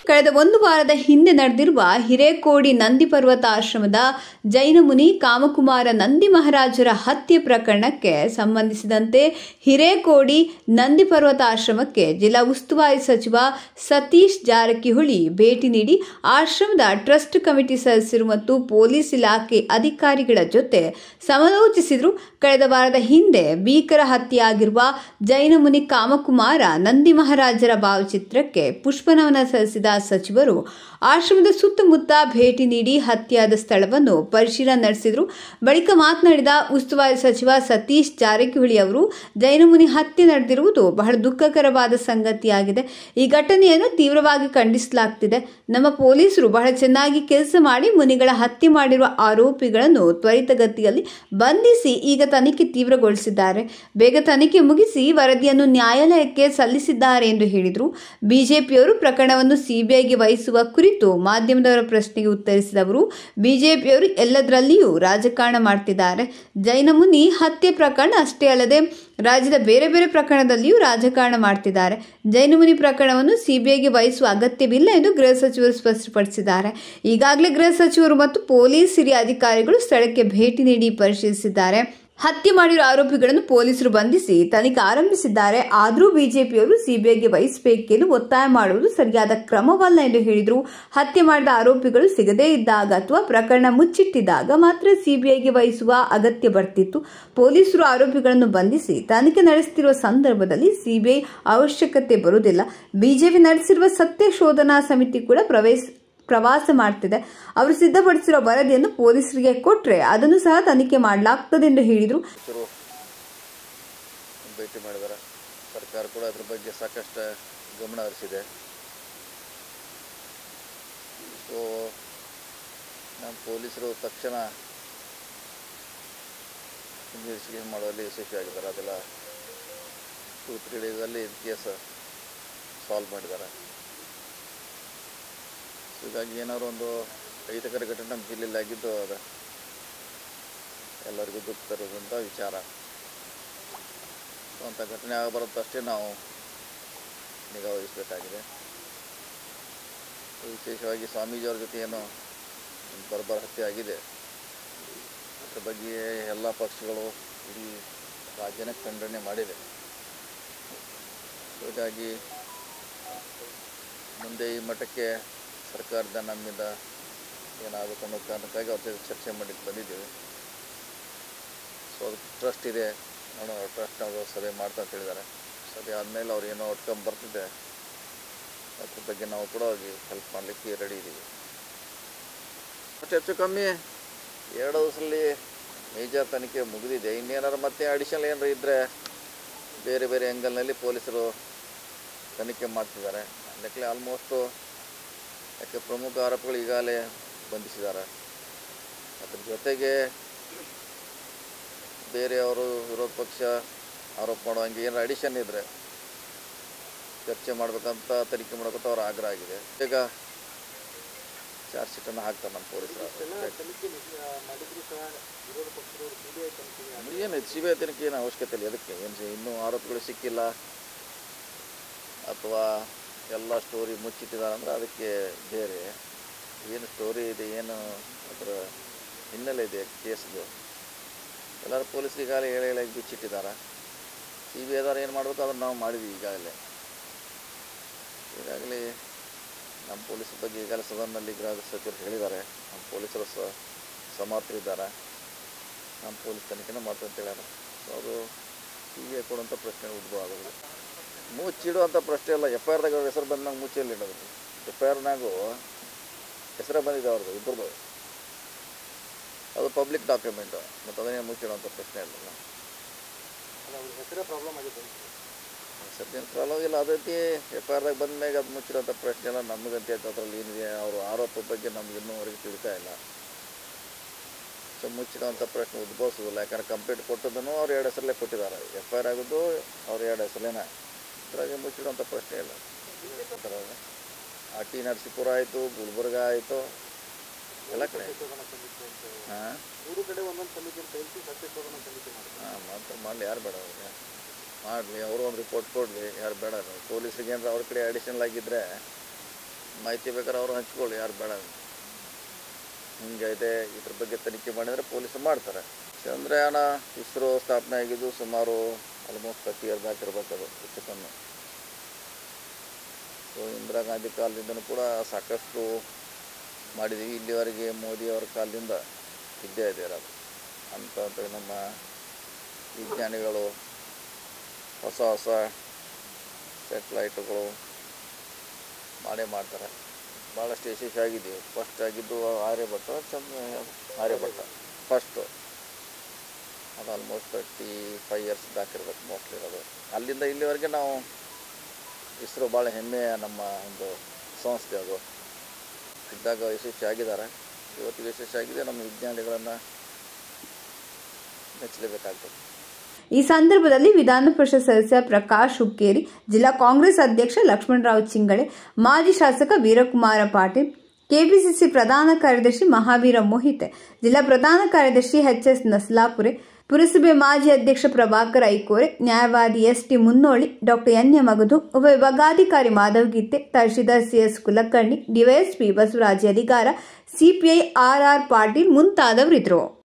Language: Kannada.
ಕಳೆದ ಒಂದು ವಾರದ ಹಿಂದೆ ನಡೆದಿರುವ ಹಿರೇಕೋಡಿ ನಂದಿ ಪರ್ವತ ಆಶ್ರಮದ ಜೈನ ಮುನಿ ಕಾಮಕುಮಾರ ನಂದಿ ಮಹಾರಾಜರ ಹತ್ಯೆ ಪ್ರಕರಣಕ್ಕೆ ಸಂಬಂಧಿಸಿದಂತೆ ಹಿರೇಕೋಡಿ ನಂದಿ ಪರ್ವತ ಆಶ್ರಮಕ್ಕೆ ಜಿಲ್ಲಾ ಉಸ್ತುವಾರಿ ಸಚಿವ ಸತೀಶ್ ಜಾರಕಿಹೊಳಿ ಭೇಟಿ ನೀಡಿ ಆಶ್ರಮದ ಟ್ರಸ್ಟ್ ಕಮಿಟಿ ಸದಸ್ಯರು ಮತ್ತು ಪೊಲೀಸ್ ಇಲಾಖೆ ಅಧಿಕಾರಿಗಳ ಜೊತೆ ಸಮಾಲೋಚಿಸಿದರು ಕಳೆದ ವಾರದ ಹಿಂದೆ ಭೀಕರ ಹತ್ಯೆಯಾಗಿರುವ ಜೈನ ಮುನಿ ಕಾಮಕುಮಾರ ನಂದಿ ಮಹಾರಾಜರ ಭಾವಚಿತ್ರಕ್ಕೆ ಪುಷ್ಪನಮನ ಸಲ್ಲಿಸಿದ ಸಚಿವರು ಆಶ್ರಮದ ಸುತ್ತಮುತ್ತ ಭೇಟಿ ನೀಡಿ ಹತ್ಯೆಯಾದ ಸ್ಥಳವನ್ನು ಪರಿಶೀಲನೆ ನಡೆಸಿದರು ಬಳಿಕ ಮಾತನಾಡಿದ ಉಸ್ತುವಾರಿ ಸಚಿವ ಸತೀಶ್ ಜಾರಕಿಹೊಳಿ ಅವರು ಜೈನಮುನಿ ಹತ್ಯೆ ನಡೆದಿರುವುದು ಬಹಳ ದುಃಖಕರವಾದ ಸಂಗತಿಯಾಗಿದೆ ಈ ಘಟನೆಯನ್ನು ತೀವ್ರವಾಗಿ ಖಂಡಿಸಲಾಗ್ತಿದೆ ನಮ್ಮ ಪೊಲೀಸರು ಬಹಳ ಚೆನ್ನಾಗಿ ಕೆಲಸ ಮಾಡಿ ಮುನಿಗಳ ಹತ್ಯೆ ಮಾಡಿರುವ ಆರೋಪಿಗಳನ್ನು ತ್ವರಿತಗತಿಯಲ್ಲಿ ಬಂಧಿಸಿ ಈಗ ತನಿಖೆ ತೀವ್ರಗೊಳಿಸಿದ್ದಾರೆ ಬೇಗ ತನಿಖೆ ಮುಗಿಸಿ ವರದಿಯನ್ನು ನ್ಯಾಯಾಲಯಕ್ಕೆ ಸಲ್ಲಿಸಿದ್ದಾರೆ ಎಂದು ಹೇಳಿದರು ಬಿಜೆಪಿಯವರು ಪ್ರಕರಣವನ್ನು ಸಿಬಿಐಗೆ ವಹಿಸುವ ಕುರಿತು ಮಾಧ್ಯಮದವರ ಪ್ರಶ್ನೆಗೆ ಉತ್ತರಿಸಿದ ಅವರು ಬಿಜೆಪಿಯವರು ಎಲ್ಲದರಲ್ಲಿಯೂ ರಾಜಕಾರಣ ಮಾಡ್ತಿದ್ದಾರೆ ಜೈನ ಮುನಿ ಹತ್ಯೆ ಪ್ರಕರಣ ಅಷ್ಟೇ ಅಲ್ಲದೆ ರಾಜ್ಯದ ಬೇರೆ ಬೇರೆ ಪ್ರಕರಣದಲ್ಲಿಯೂ ರಾಜಕಾರಣ ಮಾಡ್ತಿದ್ದಾರೆ ಜೈನಮುನಿ ಪ್ರಕರಣವನ್ನು ಸಿಬಿಐಗೆ ವಹಿಸುವ ಅಗತ್ಯವಿಲ್ಲ ಎಂದು ಗೃಹ ಸಚಿವರು ಸ್ಪಷ್ಟಪಡಿಸಿದ್ದಾರೆ ಈಗಾಗಲೇ ಗೃಹ ಸಚಿವರು ಮತ್ತು ಪೊಲೀಸ್ ಹಿರಿಯ ಅಧಿಕಾರಿಗಳು ಸ್ಥಳಕ್ಕೆ ಭೇಟಿ ನೀಡಿ ಪರಿಶೀಲಿಸಿದ್ದಾರೆ ಹತ್ಯೆ ಮಾಡಿರುವ ಆರೋಪಿಗಳನ್ನು ಪೊಲೀಸರು ಬಂಧಿಸಿ ತನಿಖೆ ಆರಂಭಿಸಿದ್ದಾರೆ ಆದರೂ ಬಿಜೆಪಿಯವರು ಸಿಬಿಐಗೆ ವಹಿಸಬೇಕೆಂದು ಒತ್ತಾಯ ಮಾಡುವುದು ಸರಿಯಾದ ಕ್ರಮವಲ್ಲ ಎಂದು ಹೇಳಿದರು ಹತ್ಯೆ ಮಾಡಿದ ಆರೋಪಿಗಳು ಸಿಗದೇ ಇದ್ದಾಗ ಅಥವಾ ಪ್ರಕರಣ ಮುಚ್ಚಿಟ್ಟಿದ್ದಾಗ ಮಾತ್ರ ಸಿಬಿಐಗೆ ವಹಿಸುವ ಅಗತ್ಯ ಬರ್ತಿತ್ತು ಪೊಲೀಸರು ಆರೋಪಿಗಳನ್ನು ಬಂಧಿಸಿ ತನಿಖೆ ನಡೆಸುತ್ತಿರುವ ಸಂದರ್ಭದಲ್ಲಿ ಸಿಬಿಐ ಅವಶ್ಯಕತೆ ಬರುವುದಿಲ್ಲ ಬಿಜೆಪಿ ನಡೆಸಿರುವ ಸತ್ಯ ಶೋಧನಾ ಸಮಿತಿ ಕೂಡ ಪ್ರವೇಶ ಪ್ರವಾಸ ಮಾಡ್ತಿದೆ ಅವರು ಸಿದ್ಧಪಡಿಸಿರೋ ವರದಿಯನ್ನು ಪೊಲೀಸರಿಗೆ ಕೊಟ್ಟರೆ ಅದನ್ನು ಸಹ ತನಿಖೆ ಮಾಡಲಾಗ್ತದೆ ಎಂದು ಹೇಳಿದರು ಸಚಿವರು ಭೇಟಿ ಮಾಡಿದ್ದಾರೆ ಸರ್ಕಾರ ಕೂಡ ಅದ್ರ ಬಗ್ಗೆ ಸಾಕಷ್ಟು ಗಮನ ಹರಿಸಿದೆ ಸೊ ನಮ್ಮ ಪೊಲೀಸರು ತಕ್ಷಣ ಇನ್ವೆಸ್ಟಿಗೇಷನ್ ಮಾಡುವಲ್ಲಿ ಯಶಸ್ವಿಯಾಗಿದ್ದಾರೆ ಅದೆಲ್ಲ ಟೂ ತ್ರೀ ಡೇಸಲ್ಲಿ ಕೇಸ್ ಸಾಲ್ವ್ ಮಾಡಿದ್ದಾರೆ ಸೊ ಹೀಗಾಗಿ ಏನಾದ್ರು ಒಂದು ಅಹಿತಕರ ಘಟನೆ ನಮ್ಮ ಜಿಲ್ಲೆಯಲ್ಲಿ ಆಗಿದ್ದು ಅದು ಎಲ್ಲರಿಗೂ ದುಃಖ ತರುವಂಥ ವಿಚಾರ ಸೊ ಅಂಥ ಘಟನೆ ಆಗಬಾರದಷ್ಟೇ ನಾವು ನಿಗಾ ವಹಿಸಬೇಕಾಗಿದೆ ವಿಶೇಷವಾಗಿ ಸ್ವಾಮೀಜಿಯವ್ರ ಜೊತೆ ಏನು ಬರ್ಬರ ಹತ್ಯೆ ಆಗಿದೆ ಅದ್ರ ಬಗ್ಗೆ ಎಲ್ಲ ಪಕ್ಷಗಳು ಇಡೀ ರಾಜ್ಯನೇ ಖಂಡನೆ ಮಾಡಿದೆ ಸೊ ಹೀಗಾಗಿ ಮುಂದೆ ಈ ಮಟ್ಟಕ್ಕೆ ಸರ್ಕಾರದ ನಮ್ಮಿಂದ ಏನಾಗಬೇಕು ಅನ್ನೋ ಕಾರಣಕ್ಕಾಗಿ ಅವ್ರ ಜೊತೆ ಚರ್ಚೆ ಮಾಡಲಿಕ್ಕೆ ಬಂದಿದ್ದೀವಿ ಸೊ ಅದು ಟ್ರಸ್ಟ್ ಇದೆ ನೋಡೋಣ ಟ್ರಸ್ಟ್ ಅವರು ಸಭೆ ಮಾಡ್ತಾ ಅಂತ ಹೇಳಿದ್ದಾರೆ ಸಭೆ ಆದಮೇಲೆ ಅವ್ರು ಏನೋ ಔಟ್ಕಮ್ ಬರ್ತಿದೆ ಅದ್ರ ಬಗ್ಗೆ ನಾವು ಕೂಡ ಹೋಗಿ ಹೆಲ್ಪ್ ಮಾಡಲಿಕ್ಕೆ ರೆಡಿ ಇದ್ದೀವಿ ಅಷ್ಟು ಹೆಚ್ಚು ಕಮ್ಮಿ ಎರಡು ದಿವಸದಲ್ಲಿ ಮೇಜರ್ ತನಿಖೆ ಮುಗಿದಿದೆ ಇನ್ನೇನಾದ್ರು ಮತ್ತೆ ಅಡಿಷನಲ್ ಏನಾರು ಇದ್ದರೆ ಬೇರೆ ಬೇರೆ ಆ್ಯಂಗಲ್ನಲ್ಲಿ ಪೊಲೀಸರು ತನಿಖೆ ಮಾಡ್ತಿದ್ದಾರೆ ಲೆಕ್ಕಲೆ ಆಲ್ಮೋಸ್ಟು ಯಾಕೆ ಪ್ರಮುಖ ಆರೋಪಿಗಳು ಈಗಾಗಲೇ ಬಂಧಿಸಿದ್ದಾರೆ ಅದ್ರ ಜೊತೆಗೆ ಬೇರೆಯವರು ವಿರೋಧ ಪಕ್ಷ ಆರೋಪ ಮಾಡೋ ಹಂಗೆ ಏನಾರು ಅಡಿಷನ್ ಇದ್ದರೆ ಚರ್ಚೆ ಮಾಡ್ಬೇಕಂತ ತನಿಖೆ ಮಾಡೋಕ್ಕಂತ ಅವ್ರ ಆಗ್ರಹ ಆಗಿದೆ ಈಗ ಚಾರ್ಜ್ ಶೀಟನ್ನು ಹಾಕ್ತಾರೆ ನಮ್ಮ ಪೊಲೀಸರು ಏನು ಸಿ ಬಿ ಐ ತನಿಖೆ ಏನು ಅವಶ್ಯಕತೆ ಇಲ್ಲ ಅದಕ್ಕೆ ಏನು ಇನ್ನೂ ಆರೋಪಿಗಳು ಸಿಕ್ಕಿಲ್ಲ ಅಥವಾ ಎಲ್ಲ ಸ್ಟೋರಿ ಮುಚ್ಚಿಟ್ಟಿದ್ದಾರೆ ಅಂದರೆ ಅದಕ್ಕೆ ಬೇರೆ ಏನು ಸ್ಟೋರಿ ಇದೆ ಏನು ಅದರ ಹಿನ್ನೆಲೆ ಇದೆ ಕೇಸ್ದು ಎಲ್ಲರೂ ಪೊಲೀಸ್ರು ಈಗಾಗಲೇ ಹೇಳಿ ಹೇಳಿ ಬಿಚ್ಚಿಟ್ಟಿದ್ದಾರೆ ಸಿ ಬಿ ಐದವ್ರು ಏನು ಮಾಡಬೇಕು ಅದನ್ನು ನಾವು ಮಾಡಿದ್ವಿ ಈಗಾಗಲೇ ಈಗಾಗಲೇ ನಮ್ಮ ಪೊಲೀಸರ ಬಗ್ಗೆ ಈಗಾಗಲೇ ಸದನದಲ್ಲಿ ಗೃಹ ಸಚಿವರು ಹೇಳಿದ್ದಾರೆ ನಮ್ಮ ಪೊಲೀಸರು ಸ ಸಮರ್ಥರಿದ್ದಾರೆ ನಮ್ಮ ಪೊಲೀಸ್ ತನಿಖೆನ ಮಾಡ್ತಾರೆ ಅಂತ ಹೇಳ್ಯಾರ ಸೊ ಅದು ಸಿ ಬಿ ಐ ಕೊಡುವಂಥ ಪ್ರಶ್ನೆ ಉದ್ಭವ ಆಗೋದು ಮುಚ್ಚಿಡುವಂಥ ಪ್ರಶ್ನೆ ಇಲ್ಲ ಎಫ್ ಐ ಆರ್ದಾಗ ಅವ್ರ ಹೆಸರು ಬಂದಾಗ ಮುಚ್ಚಲ್ಲಿ ಇಡೋದು ಎಫ್ ಐ ಆರ್ನಾಗೂ ಹೆಸರೇ ಬಂದಿದೆ ಅವ್ರದ್ದು ಇಬ್ಬರದು ಅದು ಪಬ್ಲಿಕ್ ಡಾಕ್ಯುಮೆಂಟು ಮತ್ತು ಅದನ್ನೇ ಮುಚ್ಚಿಡುವಂಥ ಪ್ರಶ್ನೆ ಇಲ್ಲ ಹೆಸರೇ ಪ್ರಾಬ್ಲಮ್ ಆಗಿದೆ ಸದ್ಯ ಪ್ರಾಬ್ಲಮ್ ಇಲ್ಲ ಅದೇ ರೀತಿ ಎಫ್ ಐ ಆರ್ದಾಗ ಬಂದ ಮೇಲೆ ಅದು ಮುಚ್ಚಿರೋಂಥ ಪ್ರಶ್ನೆ ಎಲ್ಲ ನಮಗಂತೆ ಅದರಲ್ಲಿ ಏನಿದೆ ಅವರು ಆರೋಪ ಬಗ್ಗೆ ನಮ್ಗೆ ಇನ್ನೂವರೆಗೆ ತಿಳಿತಾ ಇಲ್ಲ ಸೊ ಮುಚ್ಚಿರೋಂಥ ಪ್ರಶ್ನೆ ಉದ್ಭವಿಸೋದಿಲ್ಲ ಯಾಕಂದ್ರೆ ಕಂಪ್ಲೇಂಟ್ ಕೊಟ್ಟದನ್ನು ಅವ್ರು ಎರಡು ಹೆಸರಲ್ಲೇ ಕೊಟ್ಟಿದ್ದಾರೆ ಎಫ್ ಐ ಆರ್ ಆಗೋದು ಅವ್ರು ಎರಡು ಹೆಸರಲ್ಲೇನೆ ಅದ್ರಾಗೆ ಮುಚ್ಚಿಡುವಂಥ ಪ್ರಶ್ನೆ ಇಲ್ಲ ಆ ಟಿ ನರಸೀಪುರ ಆಯಿತು ಗುಲ್ಬರ್ಗ ಆಯಿತು ಎಲ್ಲ ಕಡೆ ಶೋಧನಾ ಸಮಿತಿ ಅಂತ ಹಾಂ ಮೂರು ಕಡೆ ಒಂದೊಂದು ಸಮಿತಿ ಅಂತ ಹೇಳ್ತಿ ಸತ್ಯ ಶೋಧನಾ ಸಮಿತಿ ಮಾಡ್ತಾರೆ ಹಾಂ ಮಾತ್ರ ಮಾಡಲಿ ಯಾರು ಬೇಡ ಅವ್ರಿಗೆ ಮಾಡಲಿ ಅವರು ಒಂದು ರಿಪೋರ್ಟ್ ಕೊಡಲಿ ಯಾರು ಬೇಡ ಪೊಲೀಸ್ರಿಗೆ ಏನಾರ ಅವ್ರ ಕಡೆ ಅಡಿಷನಲ್ ಆಗಿದ್ದರೆ ಮಾಹಿತಿ ಬೇಕಾದ್ರೆ ಅವರು ಹಂಚ್ಕೊಳ್ಳಿ ಯಾರು ಬೇಡ ಅಂತ. ಹಿಂಗೈತೆ ಇದ್ರ ಬಗ್ಗೆ ತನಿಖೆ ಮಾಡಿದರೆ ಪೊಲೀಸರು ಮಾಡ್ತಾರೆ ಚಂದ್ರಯಾನ ಇಸ್ರೋ ಸ್ಥಾಪನೆ ಆಗಿದ್ದು ಸುಮಾರು ಆಲ್ಮೋಸ್ಟ್ ತರ್ಟಿ ಇಯರ್ ಬ್ಯಾಕ್ ಇರ್ಬೇಕು ಅದು ಹೆಚ್ಚು ಕಮ್ಮಿ ಸೊ ಇಂದಿರಾ ಗಾಂಧಿ ಕಾಲದಿಂದನೂ ಕೂಡ ಸಾಕಷ್ಟು ಮಾಡಿದ್ದೀವಿ ಇಲ್ಲಿವರೆಗೆ ಮೋದಿಯವರ ಕಾಲದಿಂದ ಇದ್ದೇ ಇದೆ ಅದು ಅಂತ ನಮ್ಮ ವಿಜ್ಞಾನಿಗಳು ಹೊಸ ಹೊಸ ಸೆಟ್ಲೈಟ್ಗಳು ಮಾಡೇ ಮಾಡ್ತಾರೆ ಭಾಳಷ್ಟು ಯಶಸ್ವಿ ಆಗಿದ್ದೀವಿ ಫಸ್ಟ್ ಆಗಿದ್ದು ಆರ್ಯಭಟ್ಟ ಚಂದ್ರ ಆರ್ಯಭಟ್ಟ ಫಸ್ಟು ಅದು almost thirty five years back ಇರ್ಬೇಕು ಮೋಸ್ಟ್ಲಿ ಇರೋದು ಅಲ್ಲಿಂದ ಇಲ್ಲಿವರೆಗೆ ನಾವು ಇಸ್ರೋ ಭಾಳ ಹೆಮ್ಮೆಯ ನಮ್ಮ ಒಂದು ಸಂಸ್ಥೆ ಅದು ಇದ್ದಾಗ ಯಶಸ್ವಿ ಆಗಿದ್ದಾರೆ ಇವತ್ತಿಗೆ ಯಶಸ್ವಿ ಆಗಿದೆ ನಮ್ಮ ವಿಜ್ಞಾನಿಗಳನ್ನು ಮೆಚ್ಚಲೇಬೇಕಾಗ್ತದೆ ಈ ಸಂದರ್ಭದಲ್ಲಿ ವಿಧಾನ ಪರಿಷತ್ ಸದಸ್ಯ ಪ್ರಕಾಶ್ ಹುಕ್ಕೇರಿ ಜಿಲ್ಲಾ ಕಾಂಗ್ರೆಸ್ ಅಧ್ಯಕ್ಷ ಲಕ್ಷ್ಮಣರಾವ್ ಚಿಂಗಳೆ ಮಾಜಿ ಶಾಸಕ ವೀರಕುಮಾರ ಪಾಟೀಲ್ ಕೆಪಿಸಿಸಿ ಪ್ರಧಾನ ಕಾರ್ಯದರ್ಶಿ ಮಹಾವೀರ ಮೋಹಿತೆ ಜಿಲ್ಲಾ ಪ್ರಧಾನ ಕಾರ್ಯದರ್ಶಿ ಎಚ್ಎಸ್ ನಸ್ಲಾಪುರೆ ಪುರಸಭೆ ಮಾಜಿ ಅಧ್ಯಕ್ಷ ಪ್ರಭಾಕರ್ ಐಕೋರೆ ನ್ಯಾಯವಾದಿ S T Munnoli doctor N A Magadum ಉಪವಿಭಾಗಾಧಿಕಾರಿ ಮಾಧವ್ ಗೀತೆ ತಹಶೀಲ್ದಾರ್ ಸಿಎಸ್ ಕುಲಕರ್ಣಿ ಡಿವೈಎಸ್ಪಿ ಬಸವರಾಜ್ ಅಧಿಕಾರ ಸಿಪಿಐ ಆರ್ಆರ್ ಪಾಟೀಲ್ ಮುಂತಾದವರಿದ್ದರು